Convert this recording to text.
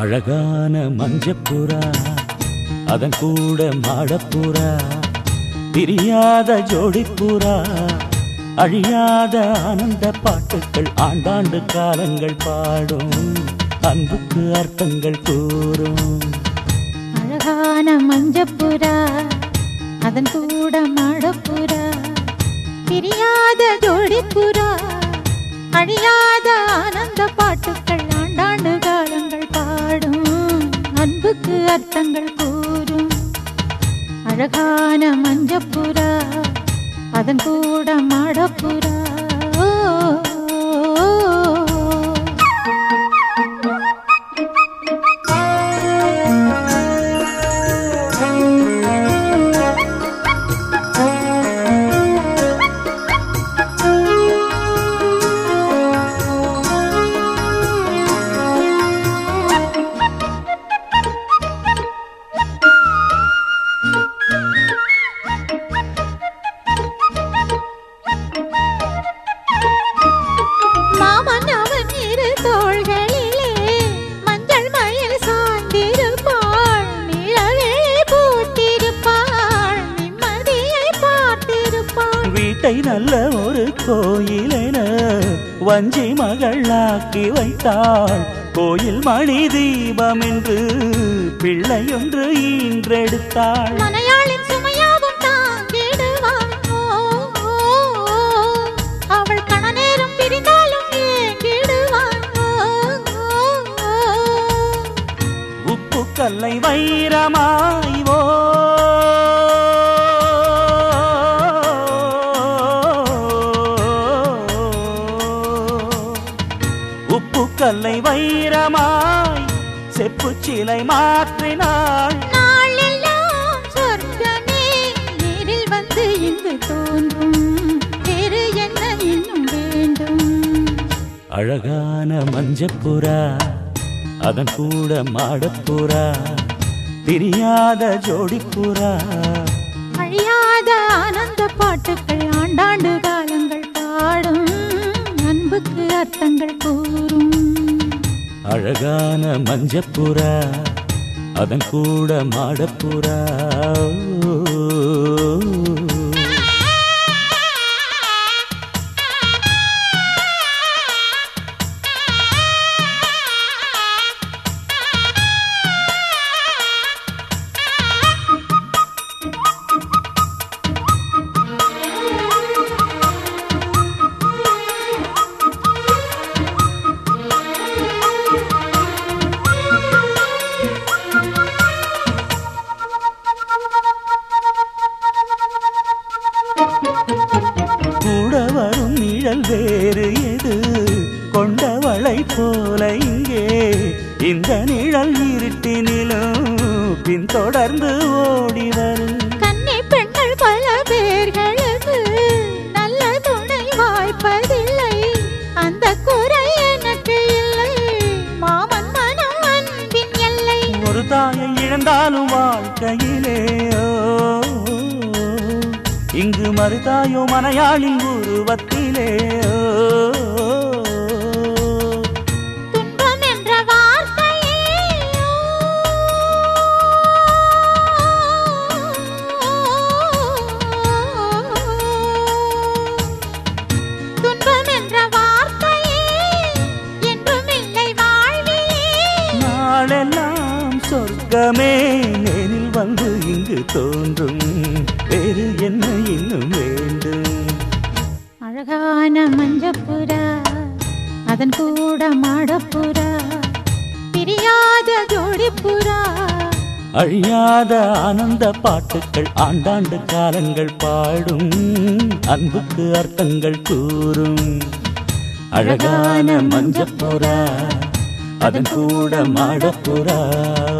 அழகான மஞ்சப்புறா அதன் கூட மாடப்புறா பிரியாத ஜோடிப்புறா அழியாத ஆனந்த பாட்டுக்கள் ஆண்டாண்டு காலங்கள் பாடும் அன்புக்கு அர்த்தங்கள் கூறும் அழகான மஞ்சப்புறா அதன் கூட மாடப்புறா பிரியாத ஜோடிப்புறா அழியாத ஆனந்த பாட்டுக்கள் ஆண்டாண்டு காலங்கள் பாடும் அன்புக்கு அர்த்தங்கள் கூறும் அழகான மஞ்சப்புறா அதன் கூட மாடப்புறா ஓ, ஓ, ஓ. மாமன் அவன் இரு தோள்களிலே மஞ்சள் மயில் சாய்ந்திருப்பாள் நிலவே பூத்திருப்பாள் நிம்மதியை பார்த்திருப்பாள் வீட்டை நல்ல ஒரு கோயிலென வஞ்சி மகளாக்கி வைத்தாள் கோயில் மணி தீபம் என்று பிள்ளையொன்று ஈன்றெடுத்தாள் மனையாளின் சுமையாவும் தாங்கிடுவாள் ஓ, ஓ, ஓ. அவள் கணநேரம் பிரிந்தாலும் ஏங்கிடுவாள் ஓ, ஓ, ஓ. உப்பு கல்லை வைரமாய் ஓ உப்பு கல்லை வைரமாய் செப்பு சிலை மாற்றினாள் நாளெல்லாம் சொர்க்கமே நேரில் வந்து இங்கு தோன்றும் வேறு என்ன இன்னும் வேண்டும் அழகான மஞ்சப்புறா அதன் கூட மாடப்புறா பிரியாத ஜோடிப்புறா அழியாத ஆனந்த பாட்டுக்கள் ஆண்டாண்டு காலங்கள் பாடும் அன்புக்கு அர்த்தங்கள் கூறும் அழகான மஞ்சப்புறா அதன் கூட மாடப்புறா கூட வரும் நிழல் வேறு எது கொண்டவளை போல இங்கே இந்த நிழல் இருட்டினிலும் பின்தொடர்ந்து ஓடி வரும் கன்னி பெண்கள் பல பேர்களுக்கு நல்ல துணை வாய்ப்பதில்லை அந்த குறை எனக்கு இல்லை மாமன் மனம் அன்பின் எல்லை ஒரு தாயை இழந்தாலும் வாழ்க்கையிலே ஓ, இங்கு மறுதாயோ மனையாளின் உருவத்திலே ஓ, துன்பம் என்ற வார்த்தையே துன்பம் என்ற வார்த்தையே என்றும் இல்லை வாழ்விலே நாளெல்லாம் சொர்க்கமே நேரில் வந்து இங்கு தோன்றும் வேறு என்ன இன்னும் வேண்டும் அழகான மஞ்சப்புறா அதன் கூட மாடப்புறா பிரியாத ஜோடிப்புறா அழியாத ஆனந்த பாட்டுக்கள் ஆண்டாண்டு காலங்கள் பாடும் அன்புக்கு அர்த்தங்கள் கூறும் அழகான மஞ்சப்புறா அதன் கூட மாடப்புறா